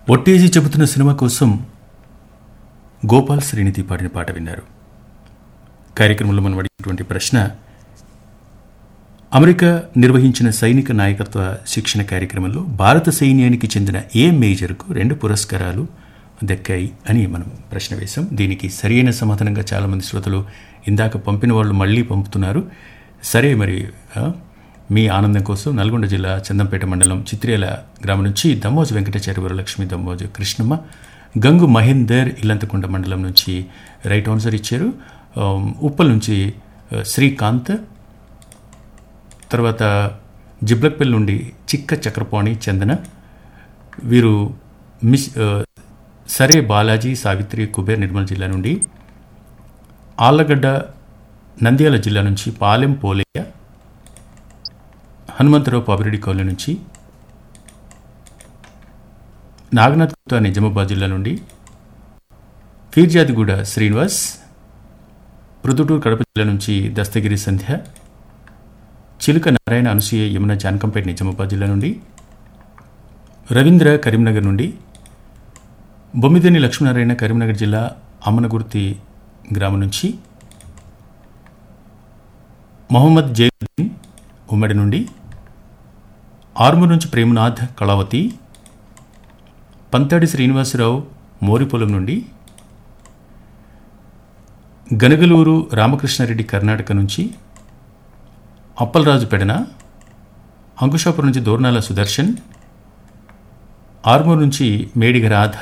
ఒట్టేజీ చెబుతున్న సినిమా కోసం గోపాల్ శ్రీనిధి పాడిన పాట విన్నారు కార్యక్రమంలో మనం అడిగినటువంటి ప్రశ్న అమెరికా నిర్వహించిన సైనిక నాయకత్వ శిక్షణ కార్యక్రమంలో భారత సైన్యానికి చెందిన ఏ మేజర్కు రెండు పురస్కారాలు దక్కాయి అని మనం ప్రశ్న వేశాం దీనికి సరైన సమాధానంగా చాలామంది శ్రోతలు ఇందాక పంపిన వాళ్ళు మళ్ళీ పంపుతున్నారు సరే మరి ఆ, మీ ఆనందం కోసం నల్గొండ జిల్లా చందంపేట మండలం చిత్రేల గ్రామం నుంచి దమ్మోజు వెంకటాచార్య వరలక్ష్మి దమ్మోజు కృష్ణమ్మ గంగు మహేందర్ ఇల్లంతకుంట మండలం నుంచి రైట్ ఆన్సర్ ఇచ్చారు ఆ, ఉప్పల్ నుంచి ఆ, శ్రీకాంత్ తర్వాత జిబ్లక్పల్లి నుండి చిక్క చక్రపాణి చందన వీరు మిస్ ఆ, సరే బాలాజీ సావిత్రి కుబేర్ నిర్మల్ జిల్లా నుండి ఆళ్లగడ్డ నంద్యాల జిల్లా నుంచి పాలెం పోలేయ హనుమంతరావు పాపిరెడ్డి కాలనీ నుంచి నాగనాథ్ గుప్తా నిజామాబాద్ జిల్లా నుండి ఫీర్జాదిగూడ శ్రీనివాస్ ప్రొద్దుటూరు కడప జిల్లా నుంచి దస్తగిరి సంధ్య చిలుక నారాయణ అనసూయ యమున జానకంపేట నిజామాబాద్ జిల్లా నుండి రవీంద్ర కరీంనగర్ నుండి బొమ్మిదేని లక్ష్మీనారాయణ కరీంనగర్ జిల్లా అమ్మనగుర్తి గ్రామం నుంచి మొహమ్మద్ జైనుద్దీన్ ఉమ్మడి నుండి ఆర్మూర్ నుంచి ప్రేమనాథ్ కళావతి పంతాడి శ్రీనివాసరావు మోరిపొలం నుండి గనగలూరు రామకృష్ణారెడ్డి కర్ణాటక నుంచి అప్పలరాజు పెడన అంకుశాపురం నుంచి దోర్నాల సుదర్శన్ ఆర్మూర్ నుంచి మేడిగ రాధ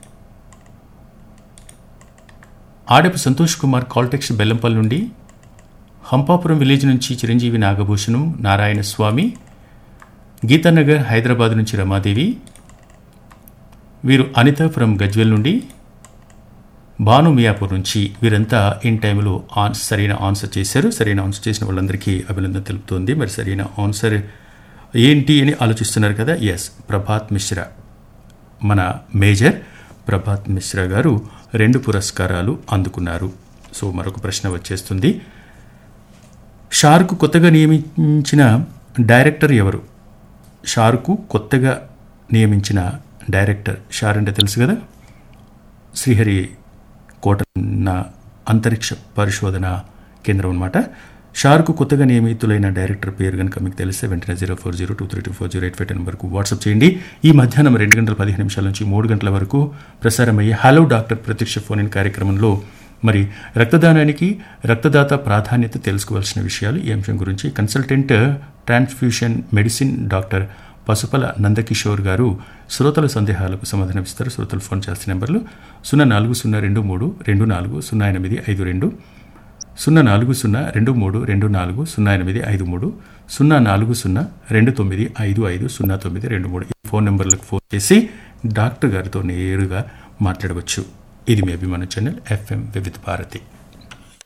ఆడపు సంతోష్ కుమార్ కాల్టెక్స్ బెల్లంపల్లి నుండి హంపాపురం విలేజ్ నుంచి చిరంజీవి నాగభూషణం నారాయణ స్వామి గీతానగర్ హైదరాబాద్ నుంచి రమాదేవి వీరు అనిత ఫ్రమ్ గజ్వెల్ నుండి భాను మియాపూర్ నుంచి వీరంతా ఇన్ టైంలో ఆన్ సరైన ఆన్సర్ చేశారు సరైన ఆన్సర్ చేసిన వాళ్ళందరికీ అభినందన తెలుపుతోంది మరి సరైన ఆన్సర్ ఏంటి అని ఆలోచిస్తున్నారు కదా ఎస్ ప్రభాత్ మిశ్రా మన మేజర్ ప్రభాత్ మిశ్రా గారు రెండు పురస్కారాలు అందుకున్నారు సో మరొక ప్రశ్న వచ్చేస్తుంది షార్కు కొత్తగా నియమించిన డైరెక్టర్ ఎవరు షార్కు కొత్తగా నియమించిన డైరెక్టర్ షార్ అంటే తెలుసు కదా శ్రీహరి కోటన్న అంతరిక్ష పరిశోధన కేంద్రం అనమాట షార్కు కొత్తగా నియమితులైన డైరెక్టర్ పేరు కనుక మీకు తెలిస్తే వెంటనే zero four zero two three two four zero eight five నెంబర్కు వాట్సాప్ చేయండి ఈ మధ్యాహ్నం రెండు గంటల పదిహేను నిమిషాల నుంచి మూడు గంటల వరకు ప్రసారమయ్యే హలో డాక్టర్ ప్రత్యక్ష ఫోన్ ఇన్ కార్యక్రమంలో మరి రక్తదానానికి రక్తదాత ప్రాధాన్యత తెలుసుకోవాల్సిన విషయాలు ఈ అంశం గురించి consultant transfusion medicine doctor Pasupala Nandakishore గారు శ్రోతల సందేహాలకు సమాధానమిస్తారు శ్రోతలు ఫోన్ చేసిన నెంబర్లు సున్నా నాలుగు సున్నా రెండు మూడు రెండు నాలుగు సున్నా ఎనిమిది ఐదు రెండు సున్నా నాలుగు సున్నా రెండు మూడు రెండు నాలుగు సున్నా ఎనిమిది ఐదు మూడు సున్నా నాలుగు సున్నా రెండు తొమ్మిది ఐదు ఐదు సున్నా తొమ్మిది రెండు మూడు ఈ ఫోన్ నెంబర్లకు ఫోన్ చేసి డాక్టర్ గారితో నేరుగా మాట్లాడవచ్చు ఇది మీ అభిమాన ఛానల్ ఎఫ్ఎం వివిధ భారతి